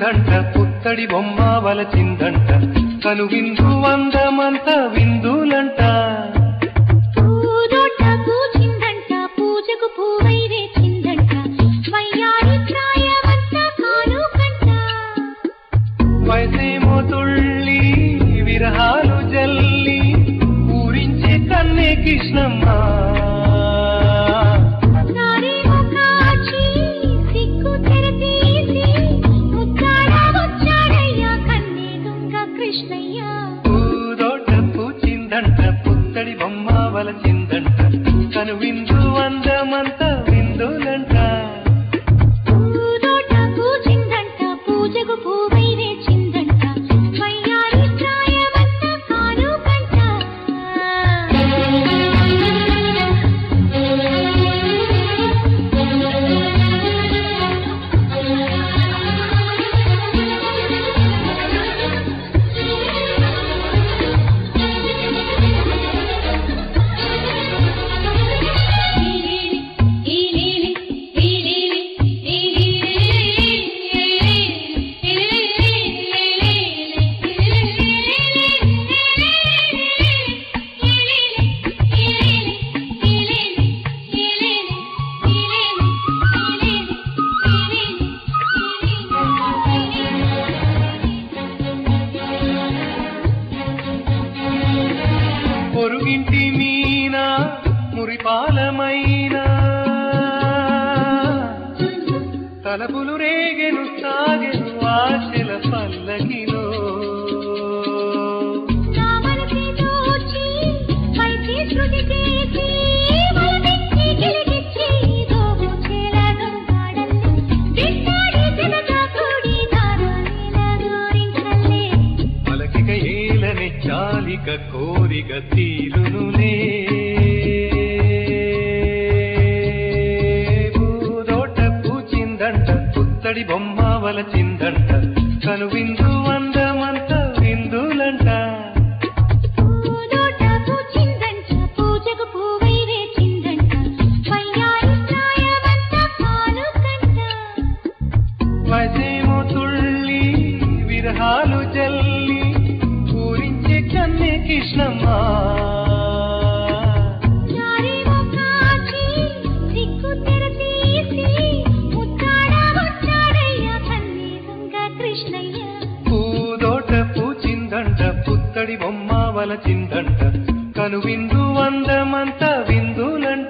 చిందంట పుత్తడి బొమ్మ వలచిందంట కనువిందు వందమంత విందులంట పూదోట పూచిందంట పూజకు పూవై వేచిందంట వయ్యారి ప్రాయమంత కానుకంట వయసేమో తుళ్ళి విరహాలు జల్లి ఊరించే కన్నే కృష్ణమ్మ సారేమో కాచి సిగ్గు తెరతీసి ముచ్చాడ వచ్చాడయ్యా కన్నే దొంగ కృష్ణయ్య పూదోట పూచిందంట పుత్తడి బొమ్మ వలచిందంట కనువిందు వందమంత విందులంట పూదోట పూచిందంట పూజకు పూవై వేచిందంట వయ్యారి ప్రాయమంత పొరుగింటి మీనా మురిపాలమైనా తలపులు రేగెను సాగెను ఆశల పల్లకిలో నా మనసి దోచి పైకి శృతి చేసి వలపెట్టి గిలిగిచ్చి దోబుచేల దొంగాడల్లే దిట్టాడి జనగా కూడి దారాలిల దూరించల్లే పలకిక ఏలని చాలిక కోరిక తీరునులే పూదోట పూచిందంట పుత్తడి బొమ్మ వలచిందంట కనువిందు వందమంత విందులంట పూదోట పూచిందంట పూజకు పూవై వేచిందంట వయ్యారి ప్రాయమంత కానుకంట వసేమో తుళ్ళి విరహాలు జల్లి పూరించే కన్నే కృష్ణమ్మ చారేమో కాచి సిగ్గు తెరతీసి ముచ్చాడ వచ్చాడయ్యా కన్నీ దొంగ కృష్ణయ్య పూదోట పూచిందంట పుత్తడి బొమ్మ వలచిందంట కనువిందు వందమంత విందులంట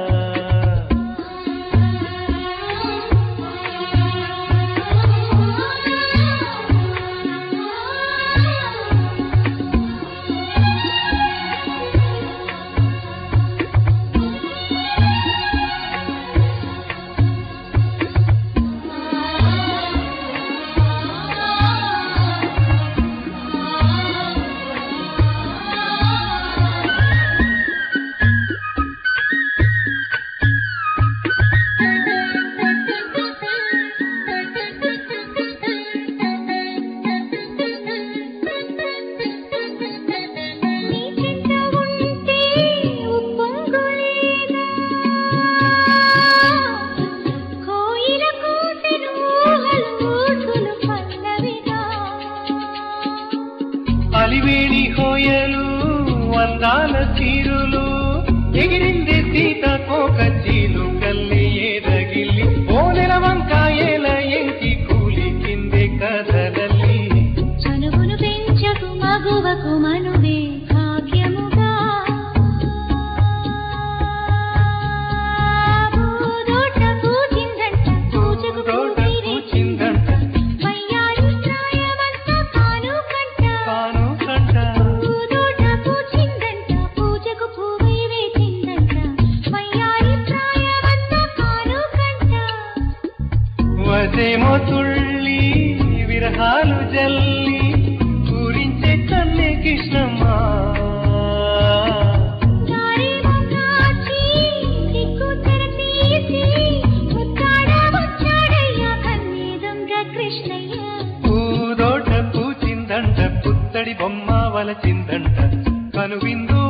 నీ చెంత ఉంటే ఉప్పొంగులేదా కోయిల కూసెను ఊహలు పల్లవిగా అలివేణి హోయలు వందాల చీరులు ఎగిరింది సీత కోక చీలు కల్లి ఏదగిల్లి ఓనెల వంకాయల ఎంకి కూలి కిందే కదలల్లి చనువును పెంచకు మగువకు మనువే భాగ్యముగా పూదోట పూచిందంట పూజకు పూదోట పూచిందంట వయ్యారి ప్రాయమంత కానుకంట కాను కంట పూదోట పూచిందంట పూజకు పూవై వేచిందంట వయ్యారి ప్రాయమంత కానుకంట వసేమో తుళ్ళి విరహాలు జల్లి పూరించే కన్నే కృష్ణమ్మ చారేమో కాచి సిగ్గు తెరతీసి ముచ్చాడ వచ్చాడయ్యా కన్నీ దొంగ కృష్ణయ్య పూదోట పూచిందంట పుత్తడి బొమ్మ వలచిందంట కనువిందు